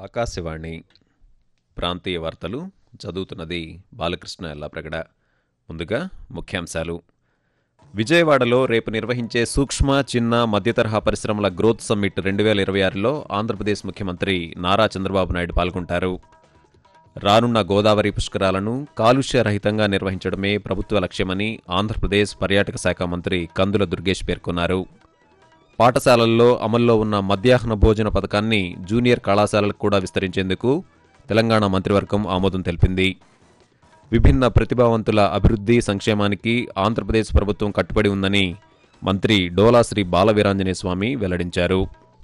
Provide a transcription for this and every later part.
ఆకాశవాణి ప్రాంతీయ వార్తలు చదువుతున్నది బాలకృష్ణ ఎల్లాప్రగడ ముందుగా ముఖ్యాంశాలు విజయవాడలో రేపు నిర్వహించే సూక్ష్మ చిన్న మధ్యతరహా పరిశ్రమల గ్రోత్ సమ్మిట్ రెండు వేల ఇరవై ఆరులో ఆంధ్రప్రదేశ్ ముఖ్యమంత్రి నారా చంద్రబాబు నాయుడు పాల్గొంటారు రానున్న గోదావరి పుష్కరాలను కాలుష్య రహితంగా నిర్వహించడమే ప్రభుత్వ లక్ష్యమని ఆంధ్రప్రదేశ్ పర్యాటక శాఖ మంత్రి కందుల దుర్గేష్ పేర్కొన్నారు పాఠశాలల్లో అమల్లో ఉన్న మధ్యాహ్న భోజన పథకాన్ని జూనియర్ కళాశాలలకు కూడా విస్తరించేందుకు తెలంగాణ మంత్రివర్గం ఆమోదం తెలిపింది విభిన్న ప్రతిభావంతుల అభివృద్ధి సంక్షేమానికి ఆంధ్రప్రదేశ్ ప్రభుత్వం కట్టుబడి ఉందని మంత్రి డోలా శ్రీ బాలవీరాంజనేయ స్వామి వెల్లడించారు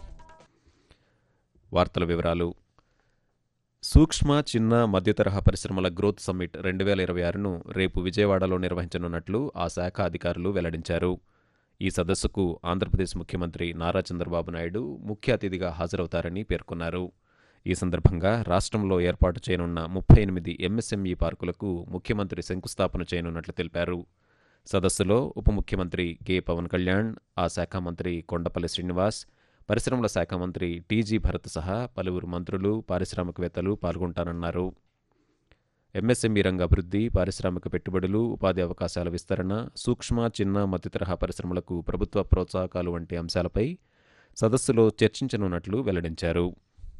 వార్తల వివరాలు సూక్ష్మ చిన్న మధ్యతరహా పరిశ్రమల గ్రోత్ సమ్మిట్ రెండు వేల ఇరవై ఆరును రేపు విజయవాడలో నిర్వహించనున్నట్లు ఆ శాఖ అధికారులు వెల్లడించారు ఈ సదస్సుకు ఆంధ్రప్రదేశ్ ముఖ్యమంత్రి నారా చంద్రబాబు నాయుడు ముఖ్య అతిథిగా హాజరవుతారని పేర్కొన్నారు ఈ సందర్భంగా రాష్ట్రంలో ఏర్పాటు చేయనున్న ముప్పై ఎనిమిది ఎంఎస్ఎంఈ పార్కులకు ముఖ్యమంత్రి శంకుస్థాపన చేయనున్నట్లు తెలిపారు సదస్సులో ఉప ముఖ్యమంత్రి కె పవన్ కళ్యాణ్ ఆ శాఖ మంత్రి కొండపల్లి శ్రీనివాస్ పరిశ్రమల శాఖ మంత్రి టీజీ భరత్ సహా పలువురు మంత్రులు పారిశ్రామికవేత్తలు పాల్గొంటారన్నారు ఎంఎస్ఎంఈ రంగ అభివృద్ధి పారిశ్రామిక పెట్టుబడులు ఉపాధి అవకాశాల విస్తరణ సూక్ష్మ చిన్న మధ్యతరహా పరిశ్రమలకు ప్రభుత్వ ప్రోత్సాహకాలు వంటి అంశాలపై సదస్సులో చర్చించనున్నట్లు వెల్లడించారు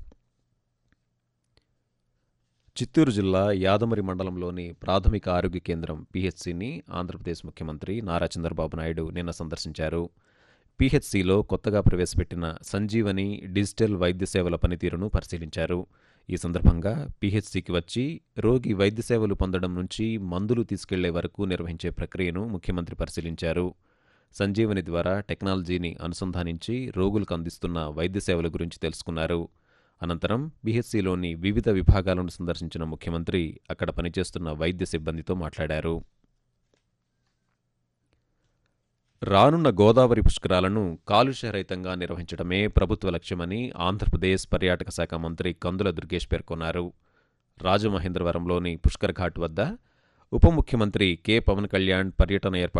చిత్తూరు జిల్లా యాదమరి మండలంలోని ప్రాథమిక ఆరోగ్య కేంద్రం పీహెచ్సిని ఆంధ్రప్రదేశ్ ముఖ్యమంత్రి నారా చంద్రబాబు నాయుడు నిన్న సందర్శించారు పీహెచ్సిలో కొత్తగా ప్రవేశపెట్టిన సంజీవని డిజిటల్ వైద్య సేవల పనితీరును పరిశీలించారు ఈ సందర్భంగా పీహెచ్సికి వచ్చి రోగి వైద్య సేవలు పొందడం నుంచి మందులు తీసుకెళ్లే వరకు నిర్వహించే ప్రక్రియను ముఖ్యమంత్రి పరిశీలించారు సంజీవని ద్వారా టెక్నాలజీని అనుసంధానించి రోగులకు అందిస్తున్న వైద్య సేవల గురించి తెలుసుకున్నారు అనంతరం బీహెచ్సిలోని వివిధ విభాగాలను సందర్శించిన ముఖ్యమంత్రి అక్కడ పనిచేస్తున్న వైద్య సిబ్బందితో మాట్లాడారు రానున్న గోదావరి పుష్కరాలను కాలుష్యరహితంగా నిర్వహించడమే ప్రభుత్వ లక్ష్యమని ఆంధ్రప్రదేశ్ పర్యాటక శాఖ మంత్రి కందుల దుర్గేష్ పేర్కొన్నారు రాజమహేంద్రవరంలోని పుష్కర్ ఘాట్ వద్ద ఉప ముఖ్యమంత్రి కె పవన్ కళ్యాణ్ పర్యటన ఏర్పాటు